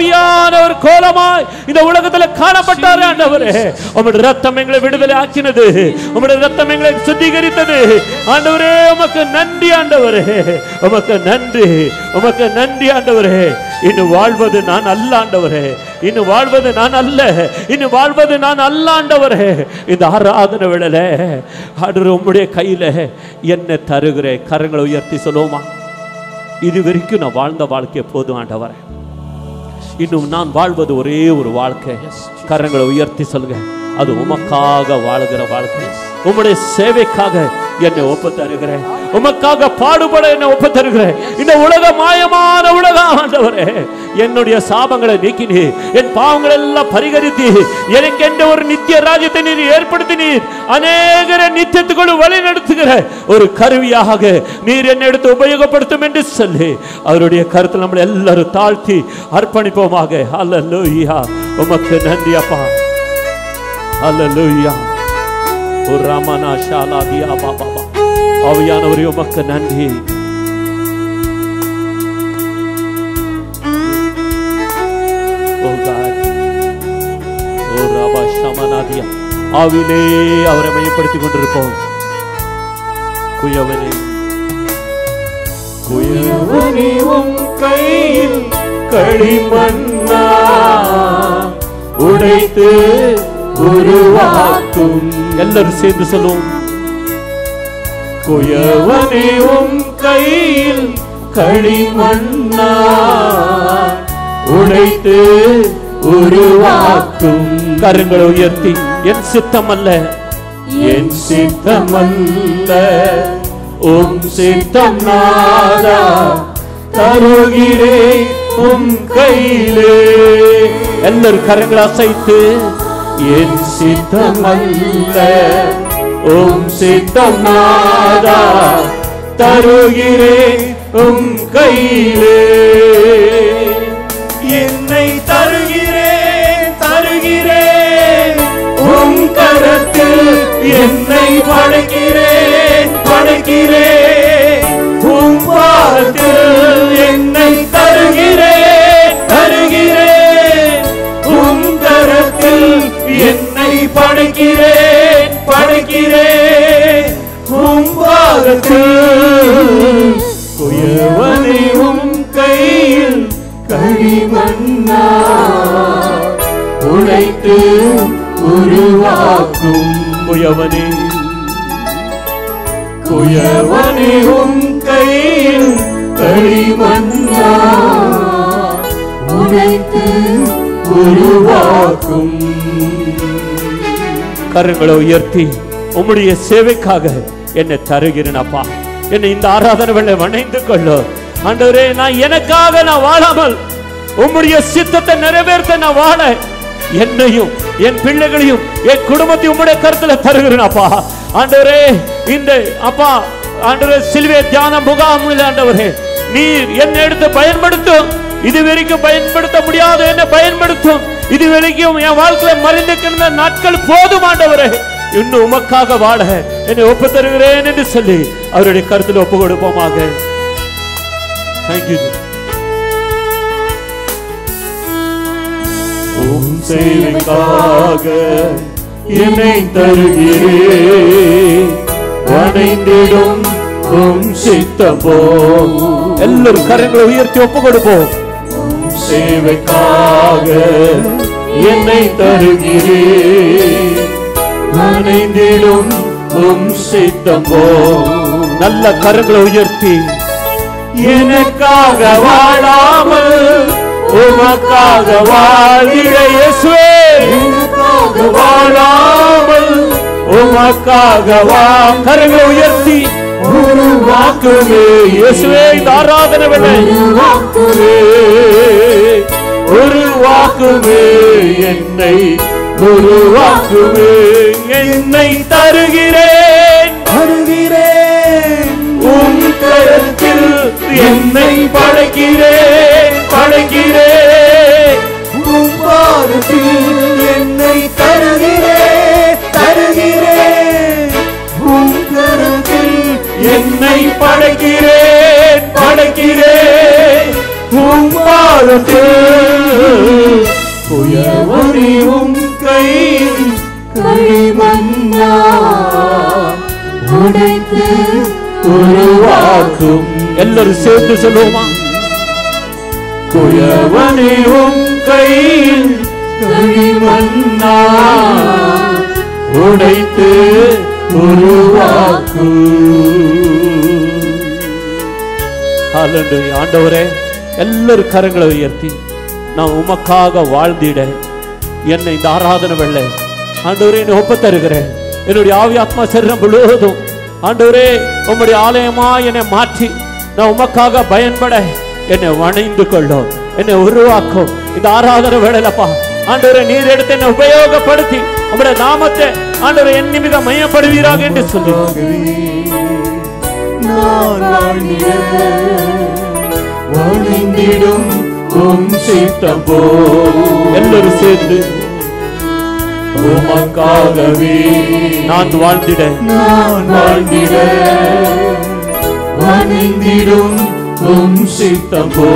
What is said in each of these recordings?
ஆவியானவர் கோலமாய் இந்த உலகத்துல காணப்பட்டாரு ஆண்டவரே உம்முடைய ரத்தம் எங்களை விடுதலை ஆக்கினது உம்முடைய ரத்தம் எங்களை சுத்திகரித்தது ஆண்டவரே உமக்கு நன்றி ஆண்டவரே உமக்கு நன்றி உமக்கு நன்றி ஆண்டவரே இன்னும் வாழ்வது நான் அல்ல ஆண்டவரே இன்னும் வாழ்வது நான் அல்ல இன்னும் வாழ்வது நான் அல்ல ஆண்டவரே இந்த ஆராதனை விடல ஆண்டவர் உம்முடைய கையில என்ன தருகிறேன் கரங்களை உயர்த்தி சொல்லுவோமா இது வரைக்கும் நான் வாழ்ந்த வாழ்க்கை போதும் ஆண்டவரே இன்னும் நான் வாழ்வது ஒரே ஒரு வாழ்க்கை கரங்களை உயர்த்தி சொல்லுங்க அது உமக்காக வாழுகிற வாழ்க்கை உம்முடைய சேவைக்காக என்னை ஒப்பு தருகிறேன் உமக்காக பாடுபட என்னை ஒப்பு தருகிறேன் இந்த உலக மாயமான உலகம் ஆண்டவரே என்னுடைய சாபங்களை நீக்கினீ என் பாவங்களை எல்லாம் பரிகரித்து எனக்கு என்ற ஒரு நித்திய ராஜ்யத்தை நீர் ஏற்படுத்தினீர் அநேகரை நித்தியத்துக்குள் வழி நடத்துகிற ஒரு கருவியாக நீர் என்னை எடுத்து உபயோகப்படுத்தும் என்று சொல்லி அவருடைய கருத்தில் நம்மளை எல்லாரும் தாழ்த்தி அர்ப்பணிப்போமாக அல்லேலூயா உமக்கு நன்றி அப்பா அல்லேலூயா ஒரு ராமனா ஷாலா தியா பாபா அவையானவரே உமக்கு நன்றி ஓ God. ஓ ராபா ஷமனாதியா ஆவிலே அவரை மையப்படுத்திக் கொண்டிருப்போம் குயவனே குயவனே உம் கையில் களிமண்ணா உடைத்து உருவாக்கும் எல்லாரும் சேர்ந்து சொல்லுவோம் குயவனே உம் கையில் களிமண்ணா உடைத்து உருவாக்கும் கரங்களை உயர்த்தி என் சித்தம் அல்ல என் சித்தம் அல்ல உம் சித்தம் நாதா தருகிறேன் உம் கையிலே எல்லாரும் கரங்களை அசைத்து என் சித்தம் அல்ல உம் சித்தம் நாதா தருகிறேன் உம் கையிலே என்னை தருகிறேன் தருகிறேன் உம் கரத்தில் என்னை படைக்கிறேன் படைக்கிறேன் உம் பாதத்தில் என்னை தருகிறேன் தருகிறேன் உம் கரத்தில் என்னை படைக்கிறேன் படைக்கிறேன் உம் பாதத்தில் குயவனை உம் கையில் களிமண்ணா உழைத்து உருவாக்கும் குயவனே குயவனே உம் கையில் களிமண்ணா உடைத்து உருவாக்கும் கரங்களை உயர்த்தி உம்முடைய சேவைக்காக என்னை தருகிறேன் அப்பா என்னை இந்த ஆராதனை வேளை வணைந்து கொள்ளு ஆண்டவரே நான் எனக்காக நான் வாழாமல் உம்முடைய சித்தத்தை நிறைவேற்ற நான் வாழ என்னையும் என் பிள்ளைகளையும் என் குடும்பத்தையும் உம்முடைய கருத்துல தருகிறேன் அப்பா ஆண்டவரே இந்த அப்பா ஆண்டவரே சிலுவை தியான முகாமில் ஆண்டவரே நீர் என்னை எடுத்து பயன்படுத்தும் இது வரைக்கும் பயன்படுத்த முடியாத என்ன பயன்படுத்தும் இது வரைக்கும் என் வாழ்க்கையில மலிந்து கிடந்த நாட்கள் போதும் ஆண்டவரே இன்னும் உமக்காக வாழ என்னை ஒப்பு தருகிறேன் என்று சொல்லி அவருடைய கருத்தில் ஒப்பு கொடுப்போமாக தேங்க்யூ உம் சேவைக்காக என்னை தருகிறேன் வணைந்திடும் உம் சித்தமோ எல்லாரும் கரங்களை உயர்த்தி ஒப்பு கொடுப்போம் சேவைக்காக என்னை தருகிறேன் வணைந்திடும் உம் சித்தமோ நல்ல கரங்களை உயர்த்தி எனக்காக வாழாமல் உமக்காக வாழ்கிற இயேசுவே எனக்காக வாழாமல் உமக்காக வா கரங்களை உயர்த்தி உருவாக்குவே இயேசுவே இந்த ஆராதனை வேளை உருவாக்குவே உருவாக்குவே என்னை உருவாக்குவே என்னை தருகிறேன் தருகிறேன் உன் கரத்தில் என்னை படைக்கிறேன் படைக்கிறேன் உன் பாதத்தில் என்னை தருகிறேன் தருகிறேன் உன் கரத்தில் என்னை படைக்கிறேன் படைக்கிறேன் உன் பாதத்தில் குயவனியும் கையில் களிமண்ணா உடைத்து உருவாக்கும் எல்லாரும் சேர்ந்து சொல்லுவோமா குயவனியும் கையில் களிமண்ணா உடைத்து உருவாக்கும் ஹalleluya ஆண்டவரே எல்லாரும் கரங்களை உயர்த்தி நான் உமக்காக வாழ்ந்திட என்னை இந்த ஆராதனை வெள்ள ஆண்டவரே என்னை ஒப்பு தருகிறேன் என்னுடைய ஆவி ஆத்மா சரீரம் முழுவதும் ஆண்டவரே உம்முடைய ஆலயமா என்னை மாற்றி நான் உமக்காக பயன்பட என்னை வணைந்து கொள்ளும் என்னை உருவாக்கும் இந்த ஆராதனை வேலையிலப்பா ஆண்டவரே நீர் எடுத்து என்னை உபயோகப்படுத்தி உம்முடைய நாமத்தை ஆண்டவரை என் நிமிடம் மையப்படுவீராக என்று சொல்லி நான் வாழ்ந்திட வழிந்திடும் உம் சித்தம் போ எல்லாரும் சேர்ந்து உமக்காகவே நான் வாழ்ந்திட நான் வாழ்ந்திட வணிந்திடும் உம் சித்தம் போ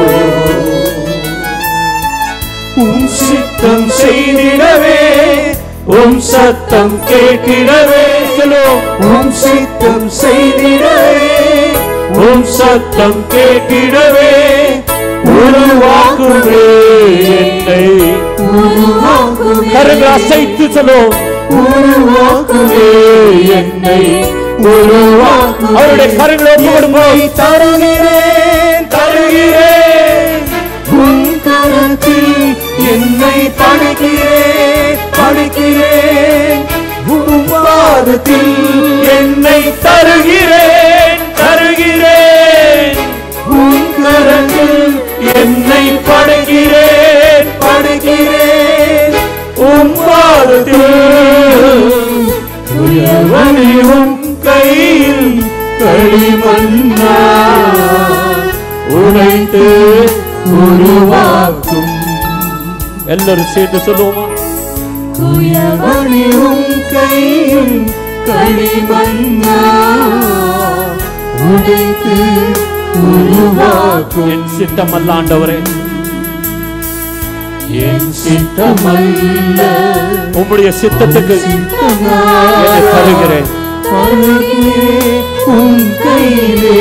உம் சித்தம் செய்திடவே உம் சத்தம் கேட்டிடவே சொல்லுவோம் உம் சித்தம் செய்திடவே உம் சத்தம் கேட்டிடவே உருவாக்குவே என்னை கரங்களை அசைத்து சொல்லுவோம் உருவாக்குவே என்னை உருவாக்கு அவருடைய கரங்களை ஒப்பு கொடுப்போம் தருகிறேன் தருகிறேன் உன் கரத்தில் என்னை படைக்கிறேன் படைக்கிறேன் உன் பாதத்தில் என்னை தருகிறேன் தருகிறேன் உன் கரத்தில் என்னை படைக்கிறேன் படைக்கிறேன் உன் பாதத்தில் உயர்வனையும் கையில் களிமண்ணா உடைத்து உருவாக்கும் எல்லாரும் சேர்ந்து சொல்லுவோமா குயவனியும் கையில் களிமண்ணா உடைத்து உருவாக்கும் என் சித்தம் அல்ல ஆண்டவரே என் சித்தமல்ல உம்முடைய சித்தத்துக்கு என்னை தருகிறேன் தருகிறேன் உன் கையிலே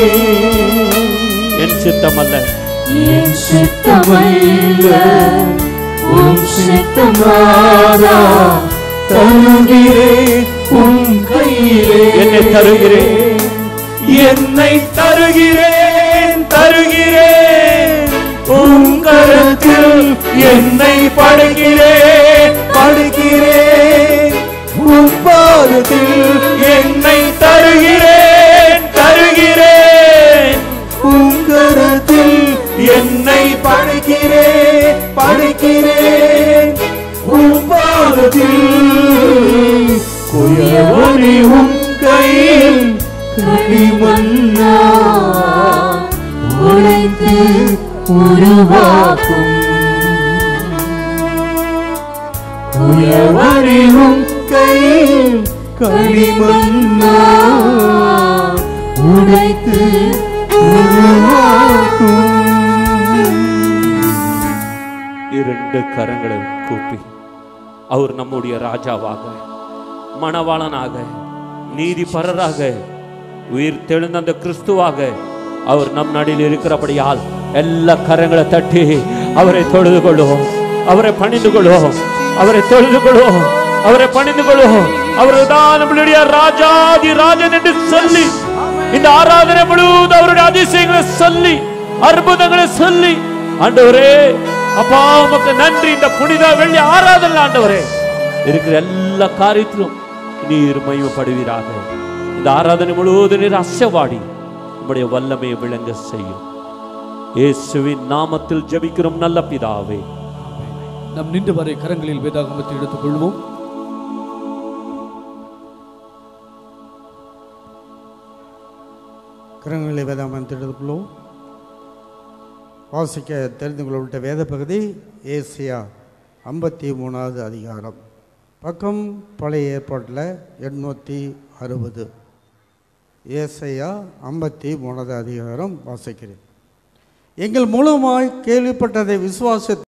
என் சித்தம் அல்ல என் சித்தமல்ல உன் சித்தமாதா தருகிறேன் உன் கையிலே என்னை தருகிறேன். என்னை தருகிறேன் தருகிறேன் உன் கரத்தில் என்னை படுகிறேன் படுகிறேன் உன் பாதத்தில் என்னை தருகிறேன் தருகிறேன் உங்கரத்தில் என்னை படைக்கிறேன் படைக்கிறேன் உம்பாதத்தில் குயவனி உம் கையில் களிமண்ணா உடைத்து உருவாக்கும் குயவனி உம் கையில் களிமண்ணா உடைத்து இரண்டு கரங்களை கூப்பி அவர் நம்முடைய ராஜாவாக மணவாளனாக நீதிபரராக உயிர் தெழுந்த அந்த கிறிஸ்துவாக அவர் நம் நடில் இருக்கிறபடியால் எல்லா கரங்களை தட்டி அவரை தொழுது கொள்வோம் அவரை பணிந்து கொள்வோம் அவரை தொழுது கொள்வோம் அவரை பணிந்து கொள்வோம் அவர் தான் நம்மளுடைய ராஜாதி ராஜன் என்று சொல்லி இந்த ஆராதனை முழுவதும் அவருடைய அதிசயங்களை சொல்லி அற்புதங்களை சொல்லி ஆண்டவரே அப்பா உமக்கு நன்றி இந்த புனித வெள்ளி ஆராதனை ஆண்டவரே இருக்கிற எல்லா காரியத்திலும் நீர் மகிமைப்படுவீராக இந்த ஆராதனை முழுவதும் நீர் அசைவாடி உம்முடைய வல்லமையை விளங்க செய்யும் இயேசுவின் நாமத்தில் ஜெபிக்கிறோம் நல்ல பிதாவே நம் நின்று வரை கரங்களில் வேதாகமத்தை எடுத்துக் கொள்வோம் கரங்களை வேதாமன் எடுத்துக்கொள்வோம் வாசிக்க தெரிந்து கொள்ளப்பட்ட வேத பகுதி ஏசியா ஐம்பத்தி மூணாவது அதிகாரம் பக்கம் பழைய ஏற்பாட்டில் எண்ணூற்றி அறுபது ஏசையா ஐம்பத்தி மூணாவது அதிகாரம் வாசிக்கிறேன் எங்கள் மூலமாய் கேள்விப்பட்டதை விசுவாச